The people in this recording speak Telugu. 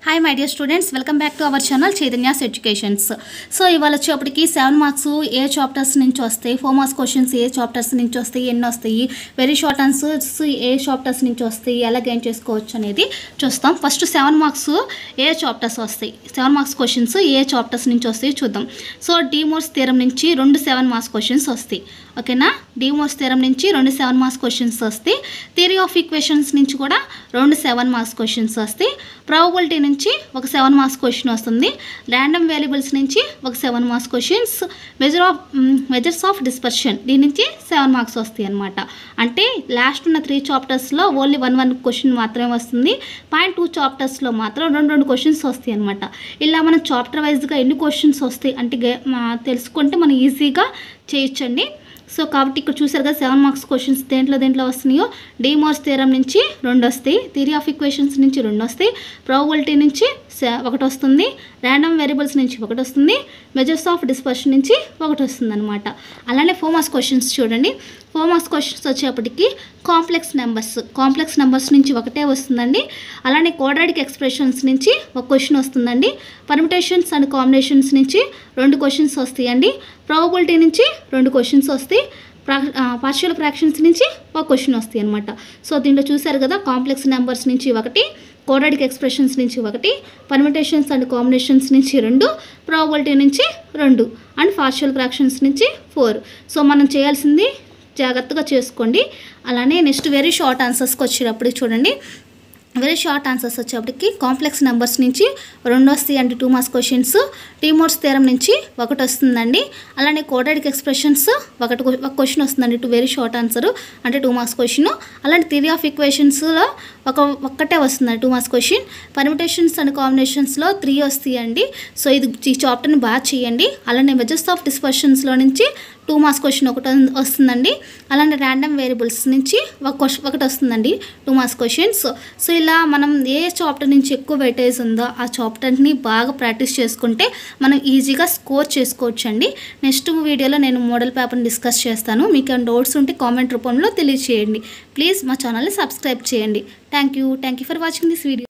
hi my dear students welcome back to our channel Chaitanya's educations so ఇవాళ వచ్చేప్పటికి సెవెన్ మార్క్స్ ఏ చాప్టర్స్ నుంచి వస్తాయి ఫోర్ మార్క్స్ క్వశ్చన్స్ ఏ చాప్టర్స్ నుంచి వస్తాయి ఎన్ని వస్తాయి వెరీ షార్ట్ ఆన్సర్స్ ఏ చాప్టర్స్ నుంచి వస్తాయి ఎలా గెయిన్ చేసుకోవచ్చు అనేది చూస్తాం ఫస్ట్ సెవెన్ మార్క్స్ ఏ చాప్టర్స్ వస్తాయి సెవెన్ మార్క్స్ క్వశ్చన్స్ ఏ చాప్టర్స్ నుంచి వస్తాయి చూద్దాం సో డీమోర్స్ థీరం నుంచి రెండు సెవెన్ మార్క్స్ క్వశ్చన్స్ వస్తాయి ఓకేనా డీమోర్స్ థీరం నుంచి రెండు సెవెన్ మార్క్స్ క్వశ్చన్స్ వస్తాయి థియరీ ఆఫ్ ఈక్వేషన్స్ నుంచి కూడా రెండు సెవెన్ మార్క్స్ క్వశ్చన్స్ వస్తాయి ప్రాబబిలిటీ నుంచి ఒక సెవెన్ మార్క్స్ క్వశ్చన్ వస్తుంది ర్యాండమ్ వేరియబుల్స్ నుంచి ఒక seven marks questions measure of measures of dispersion దీని నుంచి సెవెన్ మార్క్స్ వస్తాయి అనమాట అంటే లాస్ట్ ఉన్న త్రీ చాప్టర్స్లో ఓన్లీ వన్ వన్ క్వశ్చన్ మాత్రమే వస్తుంది పాయింట్ టూ చాప్టర్స్లో మాత్రం రెండు రెండు క్వశ్చన్స్ వస్తాయి అనమాట ఇలా మనం చాప్టర్ వైజ్గా ఎన్ని క్వశ్చన్స్ వస్తాయి అంటే గే- మా- తెలుసుకుంటే మనం ఈజీగా చేయొచ్చండి సో కాబట్టి ఇక్కడ చూసారు కదా సెవెన్ మార్క్స్ క్వశ్చన్స్ దేంట్లో దేంట్లో వస్తున్నాయో డిమోర్స్ థియరం నుంచి రెండు వస్తాయి థియరీ ఆఫ్ ఈక్వేషన్స్ నుంచి రెండు వస్తాయి ప్రాబిలిటీ నుంచి సె- ఒకటి వస్తుంది ర్యాండమ్ వేరియబుల్స్ నుంచి ఒకటి వస్తుంది మెజర్స్ ఆఫ్ డిస్పర్షన్ నుంచి ఒకటి వస్తుంది అనమాట అలానే ఫోర్ మార్క్స్ క్వశ్చన్స్ చూడండి ఫోర్ మార్క్స్ క్వశ్చన్స్ వచ్చేప్పటికి కాంప్లెక్స్ నెంబర్స్ కాంప్లెక్స్ నెంబర్స్ నుంచి ఒకటే వస్తుందండి అలానే కోడ్రాడిక్ ఎక్స్ప్రెషన్స్ నుంచి ఒక క్వశ్చన్ వస్తుందండి పర్మిటేషన్స్ అండ్ కాంబినేషన్స్ నుంచి రెండు క్వశ్చన్స్ వస్తాయండి ప్రాబబిలిటీ నుంచి రెండు క్వశ్చన్స్ వస్తాయి పార్షియల్ ఫ్రాక్షన్స్ నుంచి ఒక క్వశ్చన్ వస్తాయి అనమాట సో దీంట్లో చూశారు కదా కాంప్లెక్స్ నెంబర్స్ నుంచి ఒకటి కోడాడిక్ ఎక్స్ప్రెషన్స్ నుంచి ఒకటి పర్మిటేషన్స్ అండ్ కాంబినేషన్స్ నుంచి రెండు ప్రాబిలిటీ నుంచి రెండు అండ్ పార్షియల్ ఫ్రాక్షన్స్ నుంచి ఫోర్ సో మనం చేయాల్సింది జాగ్రత్తగా చేసుకోండి అలానే నెక్స్ట్ వెరీ షార్ట్ ఆన్సర్స్కి వచ్చేటప్పుడు చూడండి వెరీ షార్ట్ ఆన్సర్స్ వచ్చేప్పటికి కాంప్లెక్స్ నెంబర్స్ నుంచి రెండు వస్తాయి అండి two marks questions De Moivre's theorem నుంచి ఒకటి వస్తుందండి అలానే కోడెడిక్ ఎక్స్ప్రెషన్స్ ఒకటి ఒక క్వశ్చన్ వస్తుందండి టూ వెరీ షార్ట్ ఆన్సర్ అంటే టూ మార్క్స్ క్వశ్చన్ అలాంటి థియరీ ఆఫ్ ఈక్వేషన్స్లో ఒక ఒక్కటే వస్తుందండి two marks question permutations and కాంబినేషన్స్లో త్రీ వస్తాయండి సో ఇది ఈ చాప్టర్ని బాగా చేయండి అలానే మెజర్స్ ఆఫ్ డిస్పర్షన్స్లో నుంచి టూ మార్క్స్ క్వశ్చన్ ఒకటి వస్తుందండి అలానే ర్యాండమ్ వేరియబుల్స్ నుంచి ఒక క్వశ్చన్ ఒకటి వస్తుందండి టూ మార్క్స్ క్వశ్చన్స్ సో ఇలా మనం ఏ చాప్టర్ నుంచి ఎక్కువ వెయిటేజ్ ఉందో ఆ చాప్టర్ని బాగా ప్రాక్టీస్ చేసుకుంటే మనం ఈజీగా స్కోర్ చేసుకోవచ్చు అండి నెక్స్ట్ వీడియోలో నేను మోడల్ పేపర్ని డిస్కస్ చేస్తాను మీకు ఏమైనా డౌట్స్ ఉంటే కామెంట్ రూపంలో తెలియచేయండి ప్లీజ్ మా ఛానల్ని సబ్స్క్రైబ్ చేయండి thank you thank you for watching this video